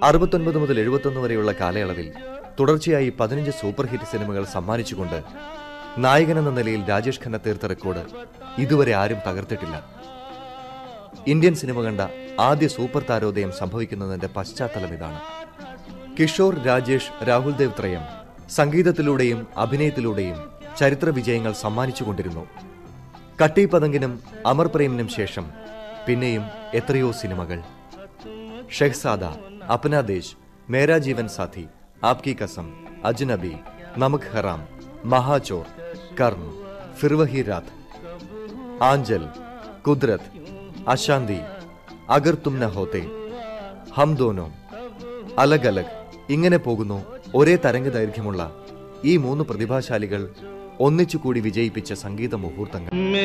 അറുപത്തൊൻപത് മുതൽ എഴുപത്തൊന്ന് വരെയുള്ള കാലയളവിൽ തുടർച്ചയായി പതിനഞ്ച് സൂപ്പർ ഹിറ്റ് സിനിമകൾ സമ്മാനിച്ചുകൊണ്ട് നായകനെന്ന നിലയിൽ രാജേഷ് ഖന്ന തീർത്ത റെക്കോർഡ് ഇതുവരെ ആരും തകർത്തിട്ടില്ല ഇന്ത്യൻ സിനിമ കണ്ട ആദ്യ സൂപ്പർ താരോദയം സംഭവിക്കുന്നതിന്റെ പശ്ചാത്തലം ഇതാണ് കിഷോർ രാജേഷ് രാഹുൽ ദേവ് ത്രയം സംഗീതത്തിലൂടെയും അഭിനയത്തിലൂടെയും ചരിത്ര വിജയങ്ങൾ സമ്മാനിച്ചുകൊണ്ടിരുന്നു കട്ടി പതങ്കിനും അമർ പ്രേമിനും ശേഷം പിന്നെയും എത്രയോ സിനിമകൾ ഷെഹ്സാദ അപ്ന ദേശ് മേരാ ജീവൻ സാഥി ആപ്കി കസം അജ്നബി നമക് ഹറാം മഹാചോർ കർമ്മ ഫിർവഹി രാത് ആഞ്ചൽ കുദ്രത് അശാന്തി അഗർ തും ന ഹോത്തെ ഹം ദോനോ അലഗ് അലഗ് ഇങ്ങനെ പോകുന്നു ഒരേ തരംഗ ദൈർഘ്യമുള്ള ഈ മൂന്ന് പ്രതിഭാശാലികൾ ഒന്നിച്ചുകൂടി വിജയിപ്പിച്ച സംഗീത മുഹൂർത്തങ്ങൾ